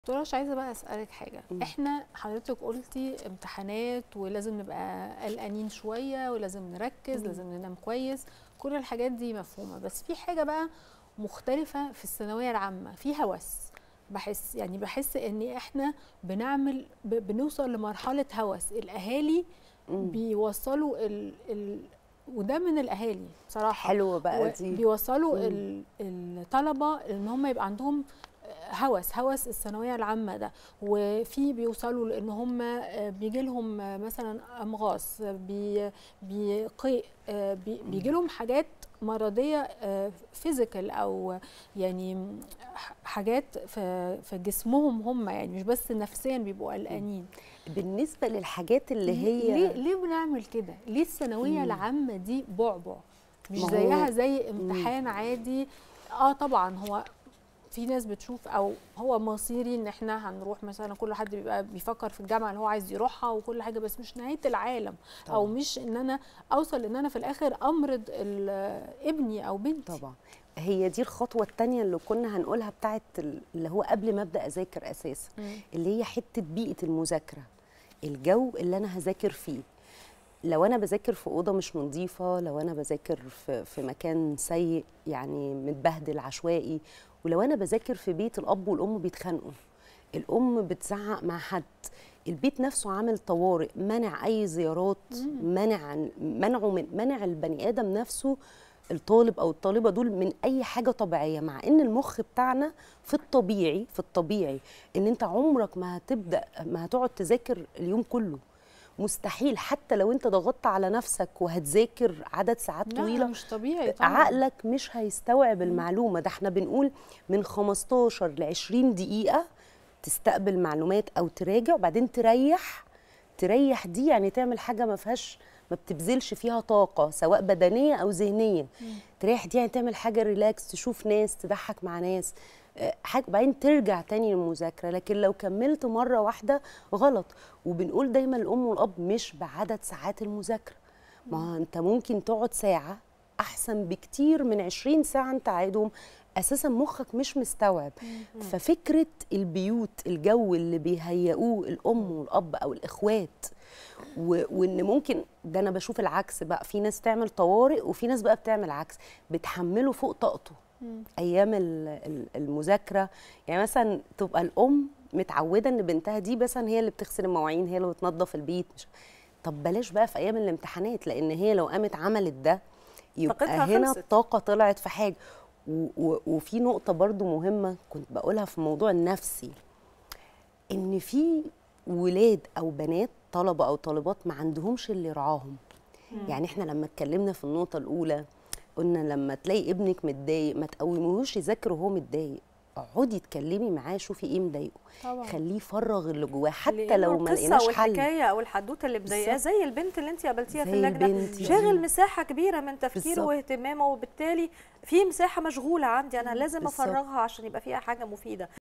دكتورة مش عايزة بقى أسألك حاجة مم. احنا حضرتك قلتي امتحانات ولازم نبقى قلقانين شوية ولازم نركز مم. لازم ننام كويس كل الحاجات دي مفهومة بس في حاجة بقى مختلفة في الثانوية العامة في هوس بحس يعني بحس ان احنا بنعمل ب- بنوصل لمرحلة هوس الاهالي مم. بيوصلوا ال ال وده من الاهالي بصراحة حلوه بقى و- دي بيوصلوا مم. ال- الطلبه ان هم يبقى عندهم هوس هوس الثانويه العامه ده وفي بيوصلوا لان هم بيجي لهم مثلا امغاص بي بيقيء بيجي لهم حاجات مرضيه فيزيكال او يعني ح- حاجات في في جسمهم هم يعني مش بس نفسيا بيبقوا قلقانين بالنسبه للحاجات اللي هي ليه ليه بنعمل كده ليه الثانويه مم. العامه دي بعبع مش ما هو- زيها زي امتحان عادي اه طبعا هو في ناس بتشوف او هو مصيري ان احنا هنروح مثلا كل حد بيبقى بيفكر في الجامعه اللي هو عايز يروحها وكل حاجه بس مش نهايه العالم طبعاً. او مش ان انا اوصل ان انا في الاخر امرض ال- ابني او بنتي طبعا هي دي الخطوه الثانيه اللي كنا هنقولها بتاعت ال- اللي هو قبل ما ابدا اذاكر اساسا مم. اللي هي حته بيئه المذاكره الجو اللي انا هذاكر فيه لو انا بذاكر في اوضه مش نظيفه لو انا بذاكر في في مكان سيء يعني متبهدل عشوائي ولو انا بذاكر في بيت الاب والام بيتخانقوا الام بتزعق مع حد البيت نفسه عامل طوارئ منع اي زيارات منع منعه من منع البني ادم نفسه الطالب او الطالبه دول من اي حاجه طبيعيه مع ان المخ بتاعنا في الطبيعي في الطبيعي ان انت عمرك ما هتبدا ما هتقعد تذاكر اليوم كله مستحيل حتى لو انت ضغطت على نفسك وهتذاكر عدد ساعات لا طويله مش طبيعي طبعا عقلك مش هيستوعب المعلومه ده احنا بنقول من 15 ل 20 دقيقه تستقبل معلومات او تراجع وبعدين تريح تريح دي يعني تعمل حاجه ما فيهاش ما بتبذلش فيها طاقه سواء بدنيه او ذهنيه تريح دي يعني تعمل حاجه ريلاكس تشوف ناس تضحك مع ناس آه، حاجه وبعدين ترجع تاني للمذاكره لكن لو كملت مره واحده غلط وبنقول دايما الام والاب مش بعدد ساعات المذاكره ما انت ممكن تقعد ساعه احسن بكتير من 20 ساعه انت قاعدهم اساسا مخك مش مستوعب ففكره البيوت الجو اللي بيهيئوه الام والاب او الاخوات و- وان ممكن ده انا بشوف العكس بقى في ناس تعمل طوارئ وفي ناس بقى بتعمل عكس بتحمله فوق طاقته مم. ايام ال- ال- المذاكره يعني مثلا تبقى الام متعوده ان بنتها دي مثلا هي اللي بتغسل المواعين هي اللي بتنظف البيت مش طب بلاش بقى في ايام الامتحانات لان هي لو قامت عملت ده يبقى طاقتها هنا خلصت. الطاقه طلعت في حاجه و- و- وفي نقطه برضو مهمه كنت بقولها في موضوع النفسي ان في ولاد او بنات طلبه او طالبات ما عندهمش اللي يرعاهم يعني احنا لما اتكلمنا في النقطه الاولى قلنا لما تلاقي ابنك متضايق ما تقوميهوش يذاكر وهو متضايق اقعدي اتكلمي معاه شوفي ايه مضايقه طبعا خليه يفرغ اللي جواه حتى لأنه لو ما القصة لقيناش حل والحكايه او الحدوته اللي مضايقاه بالظبط. زي البنت اللي انت قابلتيها في زي اللجنه البنت شاغل دي. مساحه كبيره من تفكيره بالظبط. واهتمامه وبالتالي في مساحه مشغوله عندي انا لازم بالظبط. افرغها عشان يبقى فيها حاجه مفيده